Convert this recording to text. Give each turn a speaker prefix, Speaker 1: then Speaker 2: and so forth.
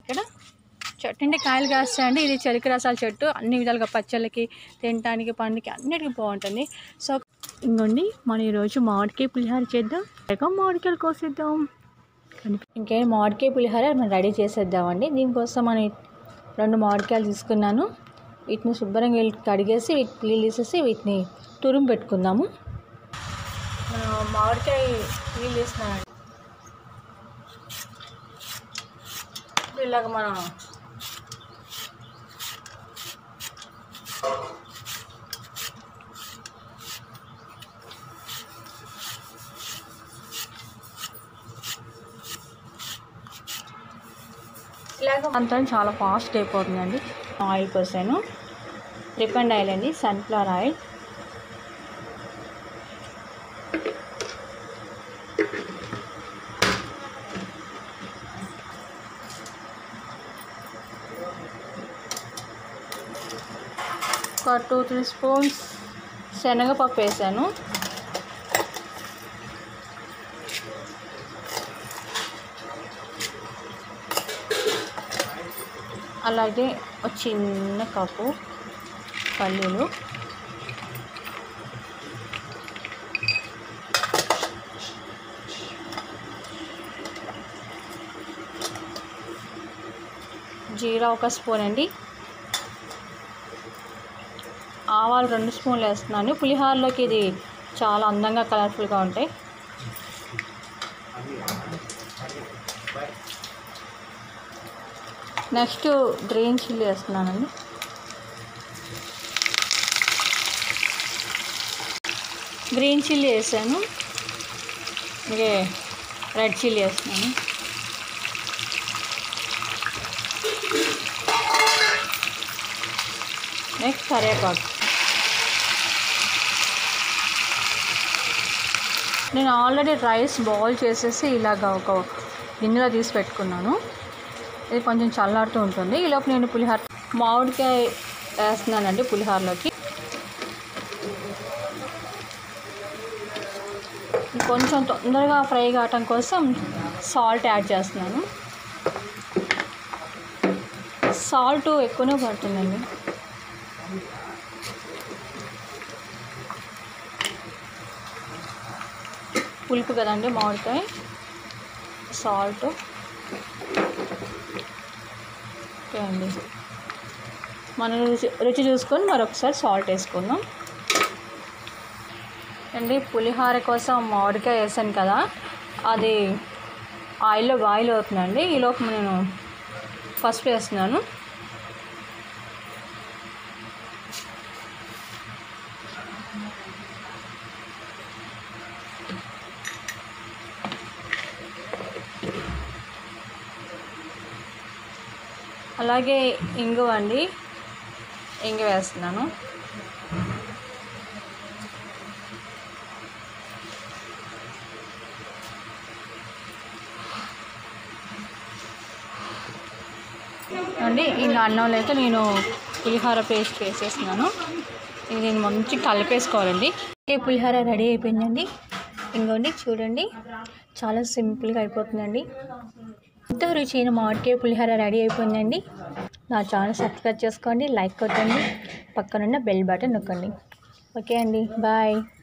Speaker 1: ఇక్కడ చెట్టు అంటే కాయలు కాస్తాయండి ఇది చెరుకు రసాల చెట్టు అన్ని విధాలుగా పచ్చళ్ళకి తినడానికి పండుకి అన్నిటికీ బాగుంటుంది సో ఇంకోండి మనం ఈరోజు మామిడికాయ పులిహార చేద్దాం లేక మామిడికాయలు కోసిద్దాం ఇంకేం మామిడికాయ పులిహార మనం రెడీ చేసేద్దామండి దీనికోసం మనం రెండు మామిడికాయలు తీసుకున్నాను వీటిని శుభ్రంగా వీటిని కడిగేసి వీటి నీళ్ళు తీసేసి వీటిని తురుము పెట్టుకుందాము మనం మామిడికాయ నీళ్ళు తీస్తున్నానండి ఇప్పుడు ఇలాగ మనం ఇలాగ అంతా చాలా ఫాస్ట్ అయిపోతుందండి ఆయిల్ పోసాను రిఫండ్ ఆయిల్ అండి సన్ఫ్లవర్ ఆయిల్ ఒక టూ త్రీ స్పూన్స్ శనగపప్పు వేసాను అలాగే ఒక చిన్న కప్పు పల్లీలు జీరా ఒక స్పూన్ అండి ఆవాలు రెండు స్పూన్లు వేస్తున్నాను పులిహోరలోకి ఇది చాలా అందంగా కలర్ఫుల్గా ఉంటాయి నెక్స్ట్ గ్రీన్ చిల్లీ వేస్తున్నానండి గ్రీన్ చిల్లీ వేసాను అలాగే రెడ్ చిల్లీ వేస్తున్నాను నెక్స్ట్ కరివేపాకు నేను ఆల్రెడీ రైస్ బాయిల్ చేసేసి ఇలాగ ఒక గిన్నెలో తీసి పెట్టుకున్నాను ఇది కొంచెం చల్లారుతూ ఉంటుంది ఈలోపు నేను పులిహోర మామిడికాయ వేస్తున్నానండి పులిహోరలోకి కొంచెం తొందరగా ఫ్రై కావటం కోసం సాల్ట్ యాడ్ చేస్తున్నాను సాల్ట్ ఎక్కువనే పడుతుందండి పులుపు కదండి మామిడికాయ సాల్ట్ ఓకే అండి మనం రుచి రుచి చూసుకొని మరొకసారి సాల్ట్ వేసుకుందాం అండి పులిహోర కోసం మామిడికాయ వేసాను కదా అది ఆయిల్లో బాయిల్ అవుతుందండి ఈలోపు నేను పసుపు వేస్తున్నాను అలాగే ఇంగువ అండి ఇంగు వేస్తున్నాను అండి ఇలా అన్నంలో అయితే నేను పులిహోర పేస్ట్ వేసేస్తున్నాను ఇది నేను మంచి కలిపేసుకోవాలండి ఓకే పులిహోర రెడీ అయిపోయిందండి ఇంకోండి చూడండి చాలా సింపుల్గా అయిపోతుందండి ఎంతో రుచైన మామిడికాయ పులిహోర రెడీ అయిపోయిందండి నా ఛానల్ సబ్స్క్రైబ్ చేసుకోండి లైక్ కొట్టండి పక్కనున్న బెల్ బటన్ నొక్కండి ఓకే అండి బాయ్